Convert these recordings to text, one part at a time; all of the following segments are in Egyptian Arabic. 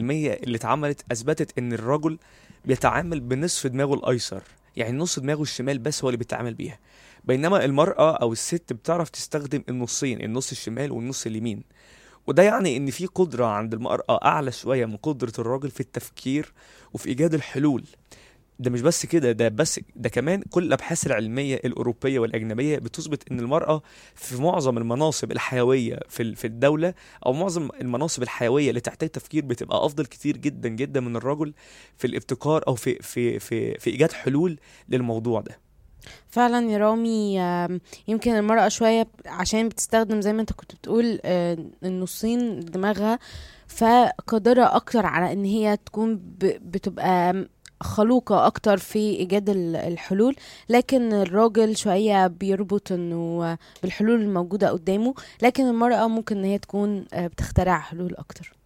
العلميه اللي اتعملت اثبتت ان الرجل بيتعامل بنصف دماغه الايسر يعني نص دماغه الشمال بس هو اللي بيتعامل بيها بينما المراه او الست بتعرف تستخدم النصين النص الشمال والنص اليمين وده يعني ان في قدره عند المراه اعلى شويه من قدره الراجل في التفكير وفي ايجاد الحلول ده مش بس كده ده بس ده كمان كل الابحاث العلميه الاوروبيه والاجنبيه بتثبت ان المراه في معظم المناصب الحيويه في ال- في الدوله او معظم المناصب الحيويه اللي تحتاج تفكير بتبقى افضل كتير جدا جدا من الرجل في الابتكار او في في في في ايجاد حلول للموضوع ده فعلا يا رامي آم، يمكن المرأة شوية عشان بتستخدم زي ما انت كنت بتقول آه، النصين دماغها فقادرة أكتر على إن هي تكون ب- بتبقى خلوقة أكتر في إيجاد ال- الحلول لكن الراجل شوية بيربط إنه بالحلول الموجودة قدامه لكن المرأة ممكن إن هي تكون آه، بتخترع حلول أكتر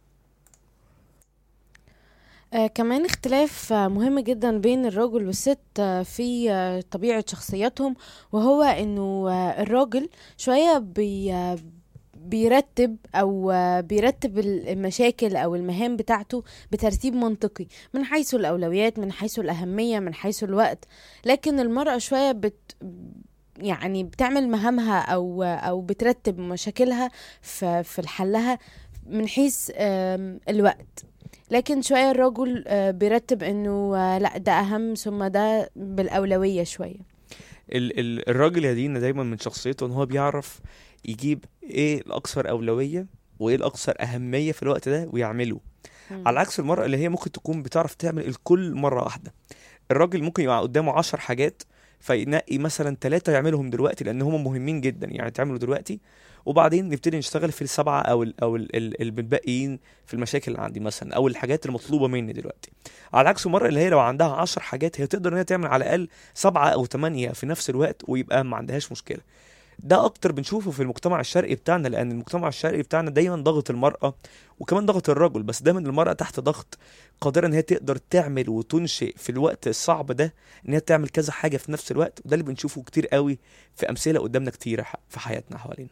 آه كمان اختلاف آه مهم جدا بين الراجل والست آه في آه طبيعة شخصياتهم وهو انه آه الراجل شوية بي آه بيرتب او آه بيرتب المشاكل او المهام بتاعته بترتيب منطقي من حيث الاولويات من حيث الاهمية من حيث الوقت لكن المرأة شوية بت يعني بتعمل مهامها او او بترتب مشاكلها في في حلها من حيث آم، الوقت لكن شوية الرجل آه، بيرتب انه آه، لا ده اهم ثم ده بالاولوية شوية ال ال الراجل يا دينا دايما من شخصيته ان هو بيعرف يجيب ايه الاكثر اولويه وايه الاكثر اهميه في الوقت ده ويعمله على عكس المرأة اللي هي ممكن تكون بتعرف تعمل الكل مرة واحدة الراجل ممكن يبقى قدامه عشر حاجات فينقي مثلا ثلاثة يعملهم دلوقتي لأن هم مهمين جدا يعني تعملوا دلوقتي وبعدين نبتدي نشتغل في السبعة أو ال أو ال- ال- المتبقيين في المشاكل اللي عندي مثلا أو الحاجات المطلوبة مني دلوقتي على عكس المرأة اللي هي لو عندها عشر حاجات هي تقدر إن هي تعمل على الأقل سبعة أو ثمانية في نفس الوقت ويبقى ما عندهاش مشكلة ده اكتر بنشوفه في المجتمع الشرقي بتاعنا لان المجتمع الشرقي بتاعنا دايما ضغط المرأة وكمان ضغط الرجل بس دايما المرأة تحت ضغط قادرة ان هي تقدر تعمل وتنشئ في الوقت الصعب ده ان هي تعمل كذا حاجة في نفس الوقت وده اللي بنشوفه كتير قوي في امثلة قدامنا كتيرة ح- في حياتنا حوالينا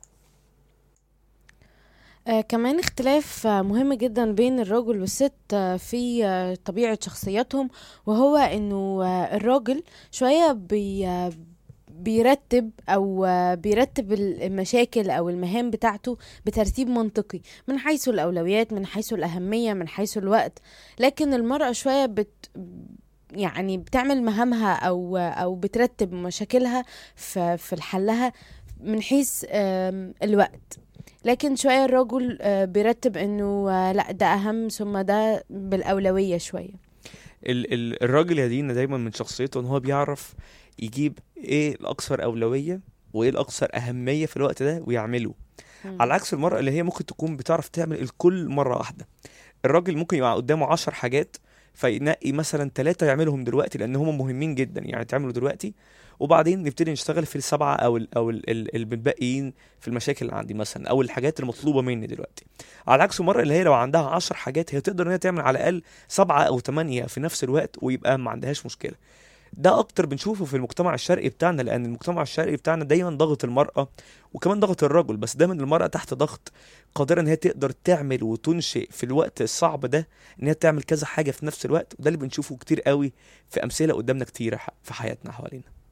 آه كمان اختلاف آه مهم جدا بين الراجل والست آه في آه طبيعة شخصياتهم وهو انه آه الراجل شوية بي آه بيرتب او آه بيرتب المشاكل او المهام بتاعته بترتيب منطقي من حيث الاولويات من حيث الاهمية من حيث الوقت لكن المرأة شوية بت يعني بتعمل مهامها او او بترتب مشاكلها في في حلها من حيث آم، الوقت لكن شوية الرجل آه، بيرتب انه آه، لا ده اهم ثم ده بالاولوية شوية ال ال الراجل يا دينا دايما من شخصيته ان هو بيعرف يجيب ايه الاكثر اولوية وايه الاكثر اهمية في الوقت ده ويعمله على عكس المرأة اللي هي ممكن تكون بتعرف تعمل الكل مرة واحدة الراجل ممكن يبقى قدامه عشر حاجات فينقي مثلا ثلاثة يعملهم دلوقتي لأن هم مهمين جدا يعني تعملوا دلوقتي وبعدين نبتدي نشتغل في السبعة أو ال أو ال ال- المتبقيين في المشاكل اللي عندي مثلا أو الحاجات المطلوبة مني دلوقتي على عكس المرأة اللي هي لو عندها عشر حاجات هي تقدر إن هي تعمل على الأقل سبعة أو ثمانية في نفس الوقت ويبقى ما عندهاش مشكلة ده اكتر بنشوفه في المجتمع الشرقي بتاعنا لان المجتمع الشرقي بتاعنا دايما ضغط المرأة وكمان ضغط الرجل بس دايما المرأة تحت ضغط قادرة ان هي تقدر تعمل وتنشئ في الوقت الصعب ده ان هي تعمل كذا حاجة في نفس الوقت وده اللي بنشوفه كتير قوي في امثلة قدامنا كتيرة ح- في حياتنا حوالينا